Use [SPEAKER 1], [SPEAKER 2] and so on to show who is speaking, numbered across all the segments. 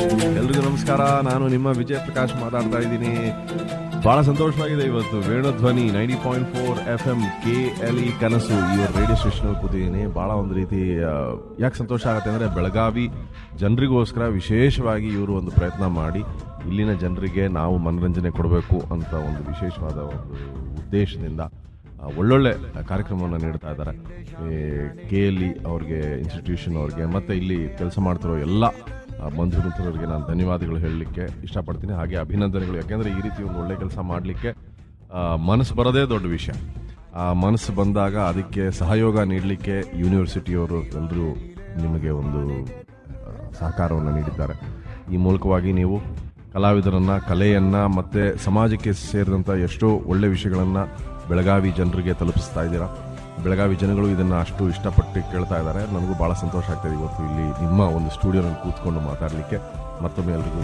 [SPEAKER 1] ಎಲ್ರಿಗೂ ನಮಸ್ಕಾರ ನಾನು ನಿಮ್ಮ ವಿಜಯ್ ಪ್ರಕಾಶ್ ಮಾತಾಡ್ತಾ ಇದ್ದೀನಿ ಬಹಳ ಸಂತೋಷವಾಗಿದೆ ಇವತ್ತು Venudhwani ninety point four F M K L E ಕನಸು ಈ ರೇಡಿಯೋ ಸ್ಟೇಷನ್ ಕೂತಿದ್ದೀನಿ ಬಹಳ ಒಂದು ರೀತಿ ಯಾಕೆ ಸಂತೋಷ ಆಗುತ್ತೆ ಅಂದರೆ ಬೆಳಗಾವಿ ಜನರಿಗೋಸ್ಕರ ವಿಶೇಷವಾಗಿ ಇವರು ಒಂದು ಪ್ರಯತ್ನ ಮಾಡಿ ಇಲ್ಲಿನ ಜನರಿಗೆ ನಾವು ಮನರಂಜನೆ ಕೊಡಬೇಕು ಅಂತ ಒಂದು ವಿಶೇಷವಾದ ಒಂದು ಉದ್ದೇಶದಿಂದ ಆ, ಒಳ್ಳೊಳ್ಳೆ ಕಾರ್ಯಕ್ರಮವನ್ನು ನೀಡ್ತಾ ಇದ್ದಾರೆ ಕೆ ಎಲ್ ಇ ಅವ್ರಿಗೆ ಇನ್ಸ್ಟಿಟ್ಯೂಷನ್ ಅವ್ರಿಗೆ ಮತ್ತು ಇಲ್ಲಿ ಕೆಲಸ ಮಾಡ್ತಿರೋ ಎಲ್ಲ ಆ, ಬಂಧು ಮಿತ್ರರಿಗೆ ನಾನು ಧನ್ಯವಾದಗಳು ಹೇಳಲಿಕ್ಕೆ ಇಷ್ಟಪಡ್ತೀನಿ ಹಾಗೆ ಅಭಿನಂದನೆಗಳು ಯಾಕೆಂದರೆ ಈ ರೀತಿ ಒಂದು ಒಳ್ಳೆ ಕೆಲಸ ಮಾಡಲಿಕ್ಕೆ ಮನಸ್ಸು ಬರೋದೇ ದೊಡ್ಡ ವಿಷಯ ಆ ಮನಸ್ಸು ಬಂದಾಗ ಅದಕ್ಕೆ ಸಹಯೋಗ ನೀಡಲಿಕ್ಕೆ ಯೂನಿವರ್ಸಿಟಿಯವರು ಎಲ್ಲರೂ ನಿಮಗೆ ಒಂದು ಆ, ಸಹಕಾರವನ್ನು ನೀಡಿದ್ದಾರೆ ಈ ಮೂಲಕವಾಗಿ ನೀವು ಕಲಾವಿದರನ್ನು ಕಲೆಯನ್ನು ಮತ್ತು ಸಮಾಜಕ್ಕೆ ಸೇರಿದಂಥ ಎಷ್ಟೋ ಒಳ್ಳೆ ವಿಷಯಗಳನ್ನು ಬೆಳಗಾವಿ ಜನರಿಗೆ ತಲುಪಿಸ್ತಾ ಇದ್ದೀರಾ ಬೆಳಗಾವಿ ಜನಗಳು ಇದನ್ನು ಅಷ್ಟು ಇಷ್ಟಪಟ್ಟು ಕೇಳ್ತಾ ಇದ್ದಾರೆ ನನಗೂ ಭಾಳ ಸಂತೋಷ ಆಗ್ತಾಯಿದೆ ಇವತ್ತು ಇಲ್ಲಿ ನಿಮ್ಮ ಒಂದು ಸ್ಟುಡಿಯೋನಲ್ಲಿ ಕೂತ್ಕೊಂಡು ಮಾತಾಡಲಿಕ್ಕೆ ಮತ್ತೊಮ್ಮೆ ಎಲ್ರಿಗೂ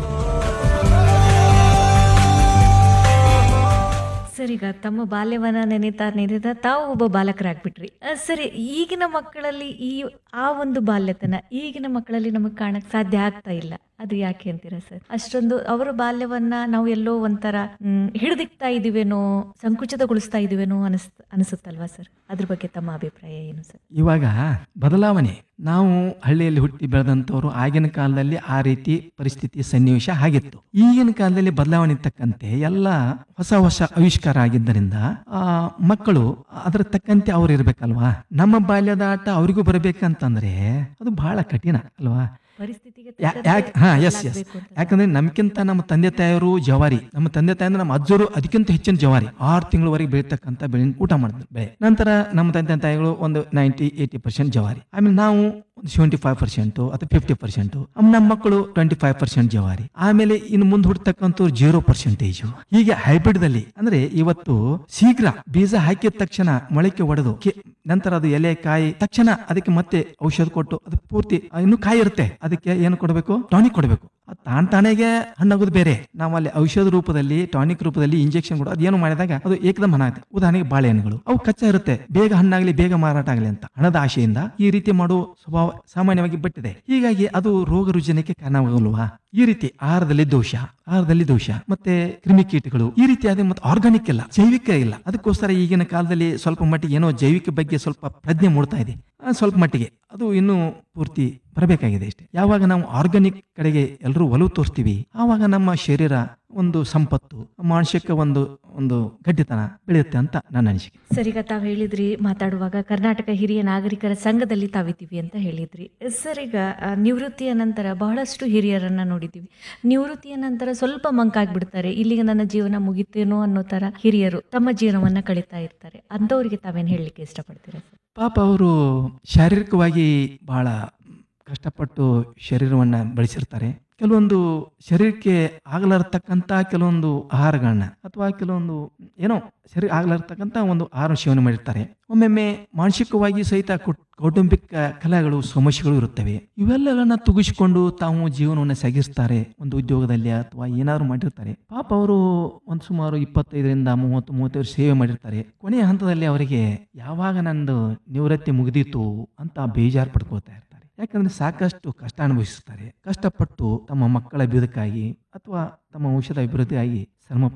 [SPEAKER 2] ಸರ್ ಈಗ ತಮ್ಮ ಬಾಲ್ಯವನ್ನ ನೆನೀತಾ ನೆನೀತಾ ತಾವು ಒಬ್ಬ ಬಾಲಕರಾಗ್ಬಿಟ್ರಿ ಅಹ್, ಸರಿ ಈಗಿನ ಮಕ್ಕಳಲ್ಲಿ ಈ ಆ ಒಂದು ಬಾಲ್ಯತನ ಈಗಿನ ಮಕ್ಕಳಲ್ಲಿ ನಮಗೆ ಕಾಣಕ್ ಸಾಧ್ಯ ಆಗ್ತಾ ಇಲ್ಲ ಅದು ಯಾಕೆ ಅಂತೀರಾ ಸರ್ ಅಷ್ಟೊಂದು ಅವರ ಬಾಲ್ಯವನ್ನ ನಾವು ಎಲ್ಲೋ ಒಂಥರ ಹ್ಮ್, ಹಿಡಿದಿಕ್ತಾ ಇದೀವೇನೋ ಸಂಕುಚಿತಗೊಳಿಸ್ತಾ ಇದೀವೇನೋ ಅನಿಸ್ ಅನಿಸುತ್ತಲ್ವಾ ಸರ್ ಅದ್ರ ಬಗ್ಗೆ ತಮ್ಮ ಅಭಿಪ್ರಾಯ ಏನು ಸರ್
[SPEAKER 3] ಇವಾಗ ಬದಲಾವಣೆ ನಾವು ಹಳ್ಳಿಯಲ್ಲಿ ಹುಟ್ಟಿ ಬೆಳೆದಂಥವ್ರು ಆಗಿನ ಕಾಲದಲ್ಲಿ ಆ ರೀತಿ ಪರಿಸ್ಥಿತಿ ಸನ್ನಿವೇಶ ಆಗಿತ್ತು ಈಗಿನ ಕಾಲದಲ್ಲಿ ಬದಲಾವಣೆ ತಕ್ಕಂತೆ ಎಲ್ಲ ಹೊಸ ಹೊಸ ಆವಿಷ್ಕಾರ ಆಗಿದ್ದರಿಂದ ಆ ಮಕ್ಕಳು ಅದರ ತಕ್ಕಂತೆ ಅವ್ರು ಇರ್ಬೇಕಲ್ವಾ ನಮ್ಮ ಬಾಲ್ಯದ ಆಟ ಅವರಿಗೂ ಬರಬೇಕಂತಂದ್ರೆ ಅದು ಬಹಳ ಕಠಿಣ ಅಲ್ವಾ
[SPEAKER 2] ಪರಿಸ್ಥಿತಿಗೆ
[SPEAKER 3] ಯಾ-
[SPEAKER 2] ತಕ್ಕಂತೆ
[SPEAKER 3] ಯಾಕ್- ಹಾ ಎಸ್ ಎಸ್
[SPEAKER 2] ಬದಲಾಗ್ಬೇಕು ಅಂತ.
[SPEAKER 3] ಯಾಕಂದ್ರೆ ನಮ್ಗಿಂತ ನಮ್ಮ ತಂದೆ ತಾಯಿಯವರು ಜವಾರಿ ನಮ್ಮ ತಂದೆ ತಾಯಿ ಅಂದ್ರೆ ನಮ್ಮ ಅಜ್ಜರು ಅದಕ್ಕಿಂತ ಹೆಚ್ಚಿನ ಜವಾರಿ ಆರು ತಿಂಗಳವರೆಗೆ ಬೆಳೀತಕ್ಕಂಥ ಬೆಳೆ ಊಟ ಮಾಡ್ತಾರೆ ಬೆಳೆ ನಂತರ ನಮ್ಮ ತಂದೆ ತಾಯಿಗಳು ಒಂದು ನೈಂಟಿ ಏಯ್ಟಿ ಪರ್ಸೆಂಟ್ ಜವಾರಿ ಆಮೇಲೆ ನಾವು ಒಂದು ಸೆವೆಂಟಿ ಫೈವ್ ಪರ್ಸೆಂಟು ಅಥವಾ ಫಿಫ್ಟಿ ಪರ್ಸೆಂಟು ನಮ್ಮ ಮಕ್ಕಳು ಟ್ವೆಂಟಿ ಫೈವ್ ಪರ್ಸೆಂಟ್ ಜವಾರಿ ಆಮೇಲೆ ಇನ್ನು ಮುಂದೆ ಹುಡ್ತಕ್ಕಂಥವ್ರು ಜೀರೋ ಪರ್ಸೆಂಟೇಜು ಹೀಗೆ ಹೈಬ್ರಿಡ್ ದಲ್ಲಿ ಅಂದ್ರೆ ಇವತ್ತು ಶೀಘ್ರ ಬೀಜ ಹಾಕಿದ ತಕ್ಷಣ ಮೊಳಕೆ ಒಡೆದು ಕೆ- ನಂತರ ಅದು ಎಲೆ ಕಾಯಿ ತಕ್ಷಣ ಅದಕ್ಕೆ ಮತ್ತೆ ಔಷಧ ಕೊಟ್ಟು ಅದು ಪೂರ್ತಿ ಆ, ಇನ್ನು ಕಾಯಿ ಇರುತ್ತೆ ಅದಕ್ಕೆ ಏನು ಕೊಡಬೇಕು ಟಾನಿಕ್ ಕೊಡಬೇಕು ಅದು ತಾನ್ ತಾನೇಗೆ ಹಣ್ಣಾಗೋದು ಬೇರೆ ನಾವು ಅಲ್ಲಿ ಔಷಧ ರೂಪದಲ್ಲಿ ಟಾನಿಕ್ ರೂಪದಲ್ಲಿ ಇಂಜೆಕ್ಷನ್ ಕೊಡು ಅದೇನು ಮಾಡಿದಾಗ ಅದು ಏಕದಮ್ ಹಣ್ಣಾಗುತ್ತೆ ಉದಾಹರಣೆಗೆ ಬಾಳೆಹಣ್ಣುಗಳು ಅವು ಕಚ್ಚಾ ಇರುತ್ತೆ ಬೇಗ ಹಣ್ಣಾಗ್ಲಿ ಬೇಗ ಮಾರಾಟ ಆಗಲಿ ಅಂತ ಹಣದ ಆಶೆಯಿಂದ ಈ ರೀತಿ ಮಾಡೋ ಸ್ವಭಾವ ಸಾಮಾನ್ಯವಾಗಿ ಬಿಟ್ಟಿದೆ ಹೀಗಾಗಿ ಅದು ರೋಗ ರುಜಿನಕ್ಕೆ ಕಾರಣವಾಗಲ್ವಾ ಈ ರೀತಿ ಆಹಾರದಲ್ಲಿ ದೋಷ ಆಹಾರದಲ್ಲಿ ದೋಷ ಮತ್ತೆ ಕ್ರಿಮಿಕೀಟಗಳು ಈ ರೀತಿಯಾದ ಮತ್ತೆ ಆರ್ಗಾನಿಕ್ ಇಲ್ಲ ಜೈವಿಕ ಇಲ್ಲ ಅದಕ್ಕೋಸ್ಕರ ಈಗಿನ ಕಾಲದಲ್ಲಿ ಸ್ವಲ್ಪ ಮಟ್ಟಿಗೆ ಏನೋ ಜೈವಿಕ ಬಗ್ಗೆ ಸ್ವಲ್ಪ ಪ್ರಜ್ಞೆ ಮೂಡ್ತಾ ಇದೆ ಆ, ಸ್ವಲ್ಪ ಮಟ್ಟಿಗೆ ಅದು ಇನ್ನೂ ಪೂರ್ತಿ ಬರಬೇಕಾಗಿದೆ ಅಷ್ಟೇ ಯಾವಾಗ ನಾವು ಆರ್ಗಾನಿಕ್ ಕಡೆಗೆ ಎಲ್ಲರೂ ಒಲವು ತೋರಿಸ್ತೀವಿ ಆವಾಗ ನಮ್ಮ ಶರೀರ ಒಂದು ಸಂಪತ್ತು ಮಾನಸಿಕ ಒಂದು ಒಂದು ಗಟ್ಟಿತನ ಬೆಳೆಯುತ್ತೆ ಅಂತ ನನ್ನ ಅನಿಸಿಕೆ
[SPEAKER 2] ಸರ್ ಈಗ ತಾವು ಹೇಳಿದ್ರಿ ಮಾತಾಡುವಾಗ ಕರ್ನಾಟಕ ಹಿರಿಯ ನಾಗರಿಕರ ಸಂಘದಲ್ಲಿ ತಾವಿದ್ದೀವಿ ಅಂತ ಹೇಳಿದ್ರಿ ಸರ್ ಈಗ ಆ, ನಿವೃತ್ತಿಯ ನಂತರ ಬಹಳಷ್ಟು ಹಿರಿಯರನ್ನ ನೋಡಿದ್ದೀವಿ ನಿವೃತ್ತಿಯ ನಂತರ ಸ್ವಲ್ಪ ಮಂಕಾಗ್ಬಿಡ್ತಾರೆ ಇಲ್ಲಿಗೆ ನನ್ನ ಜೀವನ ಮುಗಿತೇನೋ ಅನ್ನೋ ತರ ಹಿರಿಯರು ತಮ್ಮ ಜೀವನವನ್ನ ಕಳೀತಾ ಇರ್ತಾರೆ ಅಂಥವ್ರಿಗೆ ತಾವೇನು ಹೇಳಲಿಕ್ಕೆ ಇಷ್ಟಪಡ್ತೀರಾ ಸರ್
[SPEAKER 3] ಪಾಪ ಅವರು ಶಾರೀರಿಕವಾಗಿ ಬಹಳ ಕಷ್ಟಪಟ್ಟು ಶರೀರವನ್ನ ಬೆಳೆಸಿರ್ತಾರೆ ಕೆಲವೊಂದು ಶರೀರಕ್ಕೆ ಆಗಲಾರತಕ್ಕಂಥ ಕೆಲವೊಂದು ಆಹಾರಗಳನ್ನ ಅಥವಾ ಕೆಲವೊಂದು ಏನೋ ಶರೀರ ಆಗಲಾರತಕ್ಕಂಥ ಒಂದು ಆಹಾರ ಸೇವನೆ ಮಾಡಿರ್ತಾರೆ ಒಮ್ಮೊಮ್ಮೆ ಮಾನಸಿಕವಾಗಿ ಸಹಿತ ಕುಟ್- ಕೌಟುಂಬಿಕ ಕಲೆಗಳು ಸಮಸ್ಯೆಗಳು ಇರುತ್ತವೆ ಇವೆಲ್ಲಗಳನ್ನ ತುಗಿಸಿಕೊಂಡು ತಾವು ಜೀವನವನ್ನು ಸಾಗಿಸ್ತಾರೆ ಒಂದು ಉದ್ಯೋಗದಲ್ಲಿ ಅಥವಾ ಏನಾದ್ರು ಮಾಡಿರ್ತಾರೆ ಪಾಪ ಅವರು ಒಂದು ಸುಮಾರು ಇಪ್ಪತ್ತೈದರಿಂದ ಮೂವತ್ತು ಮೂವತ್ತೈದು ಸೇವೆ ಮಾಡಿರ್ತಾರೆ ಕೊನೆಯ ಹಂತದಲ್ಲಿ ಅವರಿಗೆ ಯಾವಾಗ ನಂದು ನಿವೃತ್ತಿ ಮುಗಿದೀತು ಅಂತ ಬೇಜಾರು ಪಡ್ಕೊಳ್ತಾ ಇರ್ತಾರೆ ಯಾಕಂದ್ರೆ ಸಾಕಷ್ಟು ಕಷ್ಟ ಅನುಭವಿಸುತ್ತಾರೆ ಕಷ್ಟಪಟ್ಟು ತಮ್ಮ ಮಕ್ಕಳ ಅಭಿವೃದ್ಧಿಗಾಗಿ ಅಥವಾ ತಮ್ಮ ವಂಶದ ಅಭಿವೃದ್ಧಿಗಾಗಿ ಶ್ರಮ